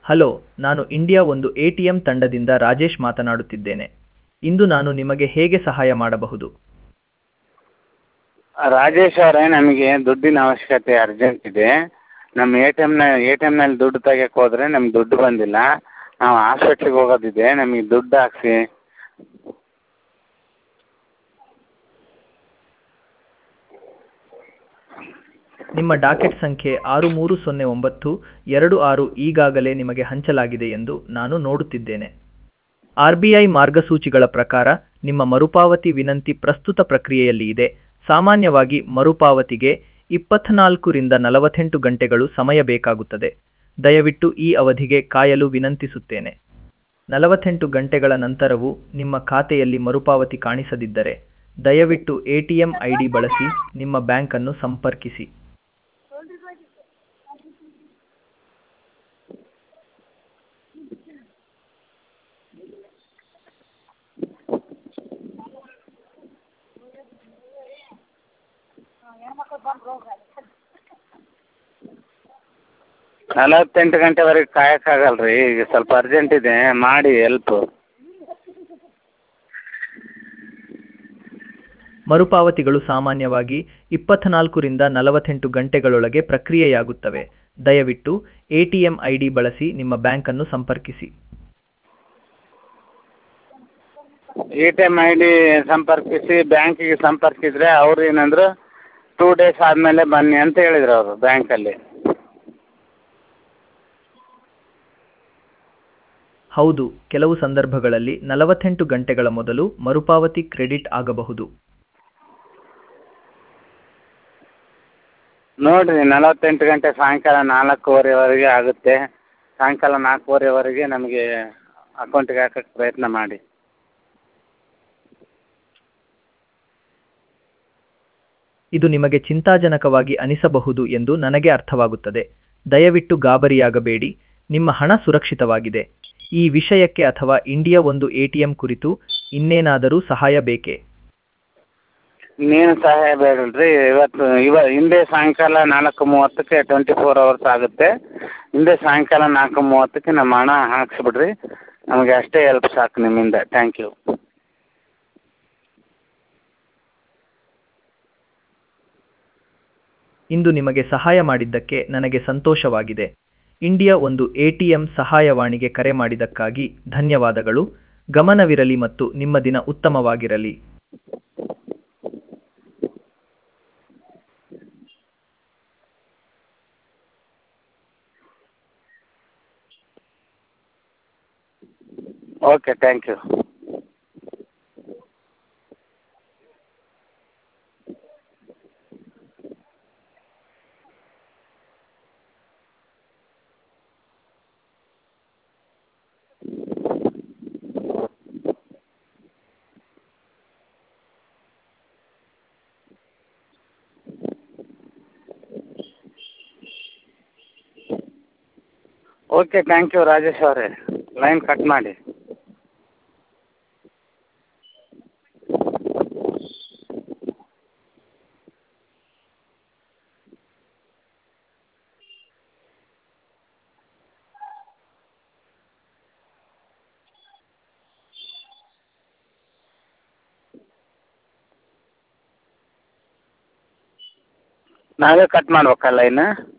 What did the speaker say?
hello ನಾನು India ಒಂದು A T M ತಂಡದಿಂದ ರಾಜೇಶ್ ಮಾತನಾಡುತ್ತಿದ್ದೇನೆ ಇಂದು ನಾನು ನಿಮಗೆ ಹೇಗೆ ಸಹಾಯ ಮಾಡಬಹುದು ರಾಜೇಶ್ ಅವರೇ ನಮಗೆ ದುಡ್ಡಿನ ಅವಶ್ಯಕತೆ ಅರ್ಜೆಂಟ್ ಇದೆ ನಮ್ಮ ಎ ಟಿ ಎಮ್ನ ಎ ಟಿ ಎಮ್ನಲ್ಲಿ ದುಡ್ಡು ತೆಗಿಯಕ್ಕೆ ಹೋದ್ರೆ ನಮ್ಗೆ ದುಡ್ಡು ಬಂದಿಲ್ಲ ನಾವು ಹಾಸ್ಪಿಟ್ಲಿಗೆ ಹೋಗೋದಿದೆ ನಮಗೆ ದುಡ್ಡು ಹಾಕ್ಸಿ ನಿಮ್ಮ ಡಾಕೆಟ್ ಸಂಖ್ಯೆ ಆರು ಮೂರು ಸೊನ್ನೆ ಒಂಬತ್ತು ಎರಡು ಆರು ಈಗಾಗಲೇ ನಿಮಗೆ ಹಂಚಲಾಗಿದೆ ಎಂದು ನಾನು ನೋಡುತ್ತಿದ್ದೇನೆ ಆರ್ ಬಿ ಐ ಮಾರ್ಗಸೂಚಿಗಳ ಪ್ರಕಾರ ನಿಮ್ಮ ಮರುಪಾವತಿ ವಿನಂತಿ ಪ್ರಸ್ತುತ ಪ್ರಕ್ರಿಯೆಯಲ್ಲಿ ಇದೆ ಸಾಮಾನ್ಯವಾಗಿ ಮರುಪಾವತಿಗೆ ಇಪ್ಪತ್ನಾಲ್ಕರಿಂದ ನಲವತ್ತೆಂಟು ಗಂಟೆಗಳು ಸಮಯ ಬೇಕಾಗುತ್ತದೆ ದಯವಿಟ್ಟು ಈ ಅವಧಿಗೆ ಕಾಯಲು ವಿನಂತಿಸುತ್ತೇನೆ ನಲವತ್ತೆಂಟು ಗಂಟೆಗಳ ನಂತರವೂ ನಿಮ್ಮ ಖಾತೆಯಲ್ಲಿ ಮರುಪಾವತಿ ಕಾಣಿಸದಿದ್ದರೆ ದಯವಿಟ್ಟು A T M I D ಬಳಸಿ ನಿಮ್ಮ ಬ್ಯಾಂಕನ್ನು ಸಂಪರ್ಕಿಸಿ ನಲವತ್ತೆಂಟು ಗಂಟೆವರೆಗೆ ಕಾಯಕ್ಕಾಗಲ್ಲ ರೀ ಈಗ ಸ್ವಲ್ಪ ಅರ್ಜೆಂಟ್ ಇದೆ ಮಾಡಿ ಎಲ್ಪು ಮರುಪಾವತಿಗಳು ಸಾಮಾನ್ಯವಾಗಿ ಇಪ್ಪತ್ನಾಲ್ಕರಿಂದ ನಲವತ್ತೆಂಟು ಗಂಟೆಗಳೊಳಗೆ ಪ್ರಕ್ರಿಯೆಯಾಗುತ್ತವೆ ದಯವಿಟ್ಟು A T M I D ಬಳಸಿ ನಿಮ್ಮ ಬ್ಯಾಂಕನ್ನು ಸಂಪರ್ಕಿಸಿ A T M I D ಸಂಪರ್ಕಿಸಿ ಬ್ಯಾಂಕಿಗೆ ಸಂಪರ್ಕಿಸಿದ್ರೆ ಅವ್ರು ಏನಂದ್ರು ಟೂ ಡೇಸ್ ಆದಮೇಲೆ ಬನ್ನಿ ಅಂತ ಹೇಳಿದ್ರು ಅವರು ಬ್ಯಾಂಕಲ್ಲಿ ಹೌದು ಕೆಲವು ಸಂದರ್ಭಗಳಲ್ಲಿ ನಲವತ್ತೆಂಟು ಗಂಟೆಗಳ ಮೊದಲು ಮರುಪಾವತಿ ಕ್ರೆಡಿಟ್ ಆಗಬಹುದು ನೋಡಿರಿ ನಲವತ್ತೆಂಟು ಗಂಟೆ ಸಾಯಂಕಾಲ ನಾಲ್ಕೂವರೆವರೆಗೆ ಆಗುತ್ತೆ ಸಾಯಂಕಾಲ ನಾಲ್ಕೂವರೆವರೆಗೆ ನಮಗೆ ಅಕೌಂಟಿಗೆ ಹಾಕಕ್ಕೆ ಪ್ರಯತ್ನ ಮಾಡಿ ಇದು ನಿಮಗೆ ಚಿಂತಾಜನಕವಾಗಿ ಅನಿಸಬಹುದು ಎಂದು ನನಗೆ ಅರ್ಥವಾಗುತ್ತದೆ ದಯವಿಟ್ಟು ಗಾಬರಿಯಾಗಬೇಡಿ ನಿಮ್ಮ ಹಣ ಸುರಕ್ಷಿತವಾಗಿದೆ ಈ ವಿಷಯಕ್ಕೆ ಅಥವಾ ಇಂಡಿಯಾ ಒಂದು ಎಟಿಎಂ ಕುರಿತು ಇನ್ನೇನಾದರೂ ಸಹಾಯ ಬೇಕೇ ಇನ್ನೇನು ಸಹಾಯ ಬೇಡಲ್ರಿ ಇವತ್ತು ಇವ ಹಿಂದೆ ಸಾಯಂಕಾಲ ನಾಲ್ಕು ಮೂವತ್ತಕ್ಕೆ ಟ್ವೆಂಟಿ ಫೋರ್ ಅವರ್ಸ್ ಆಗುತ್ತೆ ಹಿಂದೆ ಸಾಯಂಕಾಲ ನಾಲ್ಕು ಮೂವತ್ತಕ್ಕೆ ನಮ್ಮ ಹಣ ಹಾಕ್ಸ್ಬಿಡ್ರಿ ನಮಗೆ ಅಷ್ಟೇ ಹೆಲ್ಪ್ ಸಾಕು ನಿಮ್ಮಿಂದ ಥ್ಯಾಂಕ್ ಯು ಇಂದು ನಿಮಗೆ ಸಹಾಯ ಮಾಡಿದ್ದಕ್ಕೆ ನನಗೆ ಸಂತೋಷವಾಗಿದೆ ಇಂಡಿಯಾ ಒಂದು ಎಟಿಎಂ ಸಹಾಯವಾಣಿಗೆ ಕರೆ ಮಾಡಿದ್ದಕ್ಕಾಗಿ ಧನ್ಯವಾದಗಳು ಗಮನವಿರಲಿ ಮತ್ತು ನಿಮ್ಮ ದಿನ ಉತ್ತಮವಾಗಿರಲಿ okay thank you okay thank you Rajesh ಅವರೇ ಲೈನ್ ಕಟ್ ಮಾಡಿ ನಾವೇ ಕಟ್ ಮಾಡ್ಬೇಕಾ ಲೈನ್